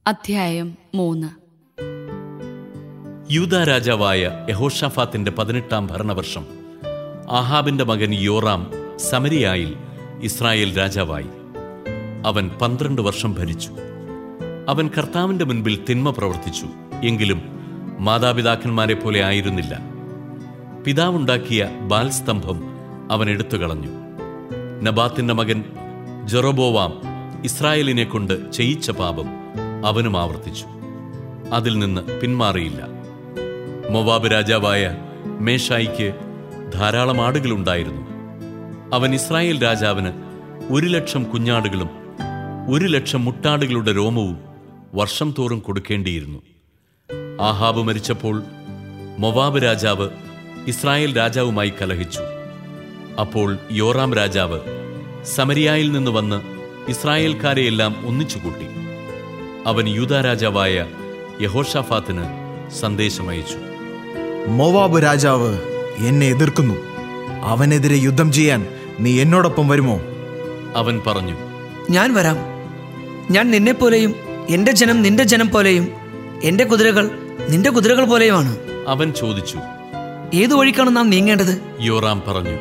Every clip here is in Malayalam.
അധ്യായം മൂന്ന് യൂത രാജാവായ യഹോഷാഫാത്തിന്റെ പതിനെട്ടാം ഭരണവർഷം ആഹാബിന്റെ മകൻ യോറാം സമരിയായിൽ ഇസ്രായേൽ രാജാവായി അവൻ പന്ത്രണ്ട് വർഷം ഭരിച്ചു അവൻ കർത്താവിന്റെ മുൻപിൽ തിന്മ പ്രവർത്തിച്ചു എങ്കിലും മാതാപിതാക്കന്മാരെ പോലെ ആയിരുന്നില്ല പിതാവുണ്ടാക്കിയ ബാൽസ്തംഭം അവൻ എടുത്തുകളഞ്ഞു നബാത്തിന്റെ മകൻ ജെറോബോവാം ഇസ്രായേലിനെ കൊണ്ട് ചെയ്യിച്ച പാപം അവനും ആവർത്തിച്ചു അതിൽ നിന്ന് പിന്മാറിയില്ല മൊവാബ് രാജാവായ മേഷായിക്ക് ധാരാളം ആടുകളുണ്ടായിരുന്നു അവൻ ഇസ്രായേൽ രാജാവിന് ഒരു ലക്ഷം കുഞ്ഞാടുകളും ഒരു ലക്ഷം മുട്ടാടുകളുടെ രോമവും വർഷം തോറും കൊടുക്കേണ്ടിയിരുന്നു ആഹാബ് മരിച്ചപ്പോൾ മൊവാബ് രാജാവ് ഇസ്രായേൽ രാജാവുമായി കലഹിച്ചു അപ്പോൾ യോറാം രാജാവ് സമരിയായിൽ നിന്ന് വന്ന് ഇസ്രായേൽക്കാരെയെല്ലാം ഒന്നിച്ചുകൂട്ടി അവൻ യൂദാ രാജാവായ യഹോഷാഫാത്തിന് സന്ദേശമയച്ചു മോവാബ് രാജാവ് എന്നെ എതിർക്കുന്നു അവനെതിരെ യുദ്ധം ചെയ്യാൻ നീ എന്നോടൊപ്പം വരുമോ അവൻ പറഞ്ഞു ഞാൻ വരാം ഞാൻ നിന്നെപ്പോലെയും എൻ്റെ ജനം നിന്റെ ജനം പോലെയും എൻ്റെ കുതിരകൾ നിന്റെ കുതിരകൾ പോലെയുമാണ് അവൻ ചോദിച്ചു ഏതു വഴിക്കാണ് നാം നീങ്ങേണ്ടത് യോറാം പറഞ്ഞു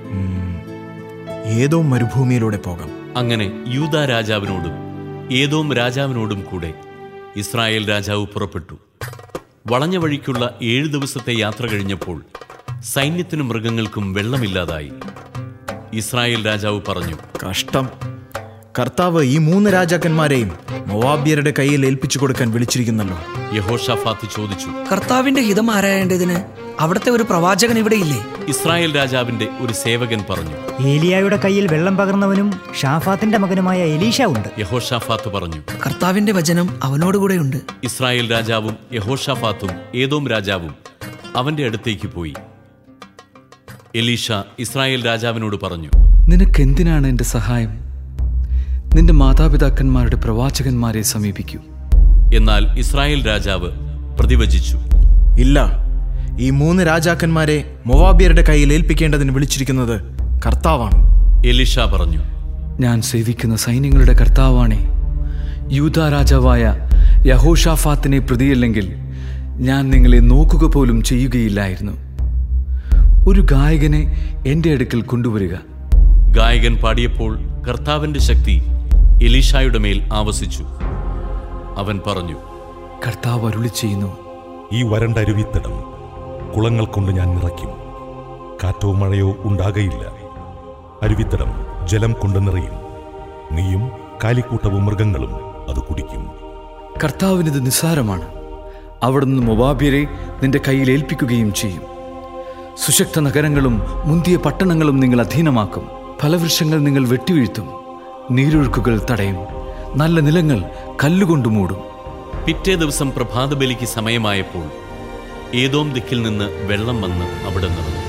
ഏതോ മരുഭൂമിയിലൂടെ പോകാം അങ്ങനെ യൂദാ രാജാവിനോടും ഏതോം രാജാവിനോടും കൂടെ ഇസ്രായേൽ രാജാവ് പുറപ്പെട്ടു വളഞ്ഞ വഴിക്കുള്ള ഏഴു ദിവസത്തെ യാത്ര കഴിഞ്ഞപ്പോൾ സൈന്യത്തിനും മൃഗങ്ങൾക്കും വെള്ളമില്ലാതായി ഇസ്രായേൽ രാജാവ് പറഞ്ഞു കഷ്ടം കർത്താവ് ഈ മൂന്ന് രാജാക്കന്മാരെയും മൊവാബ്യരുടെ കയ്യിൽ ഏൽപ്പിച്ചു കൊടുക്കാൻ വിളിച്ചിരിക്കുന്നല്ലോ യഹോഷാഫാത്ത് ചോദിച്ചു കർത്താവിന്റെ ഹിതം ആരായേണ്ടതിന് അവിടുത്തെ ഒരു പ്രവാചകൻ ഇവിടെ ഇല്ലേ ഇസ്രായേൽ രാജാവിന്റെ ഒരു സേവകൻ പറഞ്ഞു ഏലിയായുടെ കയ്യിൽ വെള്ളം പകർന്നവനും ഷാഫാത്തിന്റെ മകനുമായ എലീഷ ഉണ്ട് യഹോഷാഫാത്ത് പറഞ്ഞു കർത്താവിന്റെ വചനം അവനോടുകൂടെയുണ്ട് ഇസ്രായേൽ രാജാവും യഹോഷാഫാത്തും ഏതോം രാജാവും അവന്റെ അടുത്തേക്ക് പോയി എലീഷ ഇസ്രായേൽ രാജാവിനോട് പറഞ്ഞു നിനക്കെന്തിനാണ് എൻ്റെ സഹായം നിന്റെ മാതാപിതാക്കന്മാരുടെ പ്രവാചകന്മാരെ സമീപിക്കൂ എന്നാൽ ഇസ്രായേൽ രാജാവ് പ്രതിവചിച്ചു ഇല്ല ഈ മൂന്ന് രാജാക്കന്മാരെ മൊവാബ്യരുടെ കയ്യിൽ ഏൽപ്പിക്കേണ്ടതിന് വിളിച്ചിരിക്കുന്നത് കർത്താവാണ് എലിഷ പറഞ്ഞു ഞാൻ സേവിക്കുന്ന സൈന്യങ്ങളുടെ കർത്താവാണേ യൂത രാജാവായ യഹോഷാഫാത്തിനെ പ്രതിയല്ലെങ്കിൽ ഞാൻ നിങ്ങളെ നോക്കുക പോലും ചെയ്യുകയില്ലായിരുന്നു ഒരു ഗായകനെ എൻ്റെ അടുക്കൽ കൊണ്ടുവരിക ഗായകൻ പാടിയപ്പോൾ കർത്താവിന്റെ ശക്തി എലീഷായുടെ മേൽ ആവസിച്ചു അവൻ പറഞ്ഞു കർത്താവ് അരുളി ചെയ്യുന്നു ഈ വരണ്ട അരുവിത്തടം കുളങ്ങൾ കൊണ്ട് ഞാൻ നിറയ്ക്കും കാറ്റോ മഴയോ ഉണ്ടാകയില്ല അരുവിത്തടം ജലം കൊണ്ട് നിറയും നീയും കാലിക്കൂട്ടവും മൃഗങ്ങളും അത് കുടിക്കും കർത്താവിനിത് നിസ്സാരമാണ് അവിടുന്ന് മൊബാബ്യരെ നിന്റെ കയ്യിൽ ഏൽപ്പിക്കുകയും ചെയ്യും സുശക്ത നഗരങ്ങളും മുന്തിയ പട്ടണങ്ങളും നിങ്ങൾ അധീനമാക്കും ഫലവൃക്ഷങ്ങൾ നിങ്ങൾ വെട്ടിവീഴ്ത്തും നീരൊഴുക്കുകൾ തടയും നല്ല നിലങ്ങൾ കല്ലുകൊണ്ട് മൂടും പിറ്റേ ദിവസം പ്രഭാതബലിക്ക് സമയമായപ്പോൾ ഏതോം ദിക്കിൽ നിന്ന് വെള്ളം വന്ന് അവിടെ നിറഞ്ഞു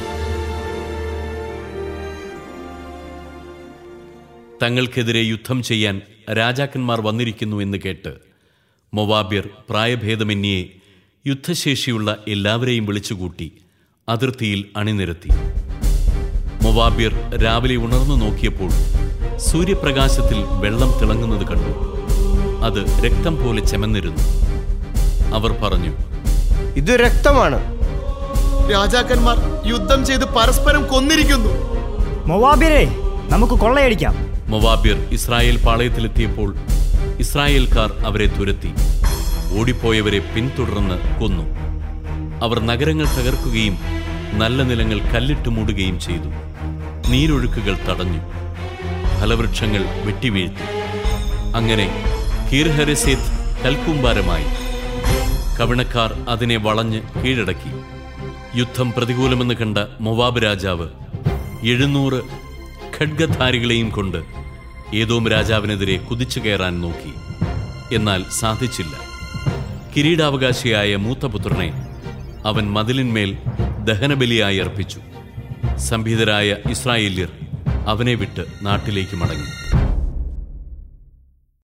തങ്ങൾക്കെതിരെ യുദ്ധം ചെയ്യാൻ രാജാക്കന്മാർ വന്നിരിക്കുന്നു എന്ന് കേട്ട് മൊവാബ്യർ പ്രായഭേദമന്യേ യുദ്ധശേഷിയുള്ള എല്ലാവരെയും വിളിച്ചുകൂട്ടി അതിർത്തിയിൽ അണിനിരത്തി മൊവാബ്യർ രാവിലെ ഉണർന്നു നോക്കിയപ്പോൾ സൂര്യപ്രകാശത്തിൽ വെള്ളം തിളങ്ങുന്നത് കണ്ടു അത് രക്തം പോലെ ചെമന്നിരുന്നു അവർ പറഞ്ഞു ഇത് രക്തമാണ് രാജാക്കന്മാർ യുദ്ധം ചെയ്ത് പരസ്പരം കൊന്നിരിക്കുന്നു മൊവാബിരെ നമുക്ക് കൊള്ളയടിക്കാം മൊവാബ്യർ ഇസ്രായേൽ പാളയത്തിലെത്തിയപ്പോൾ ഇസ്രായേൽക്കാർ അവരെ തുരത്തി ഓടിപ്പോയവരെ പിന്തുടർന്ന് കൊന്നു അവർ നഗരങ്ങൾ തകർക്കുകയും നല്ല നിലങ്ങൾ കല്ലിട്ട് മൂടുകയും ചെയ്തു നീരൊഴുക്കുകൾ തടഞ്ഞു ഫലവൃക്ഷങ്ങൾ വെട്ടിവീഴ്ത്തി അങ്ങനെ കീർഹരസേത്ത് കൽക്കുംഭാരമായി കവിണക്കാർ അതിനെ വളഞ്ഞ് കീഴടക്കി യുദ്ധം പ്രതികൂലമെന്ന് കണ്ട മൊവാബ് രാജാവ് എഴുന്നൂറ് ഖഡ്ഗധാരികളെയും കൊണ്ട് ഏതോം രാജാവിനെതിരെ കുതിച്ചു കയറാൻ നോക്കി എന്നാൽ സാധിച്ചില്ല കിരീടാവകാശിയായ മൂത്തപുത്രനെ അവൻ മതിലിന്മേൽ ദഹനബലിയായി അർപ്പിച്ചു സംഭിതരായ ഇസ്രായേല്യർ അവനെ വിട്ട് നാട്ടിലേക്ക് മടങ്ങി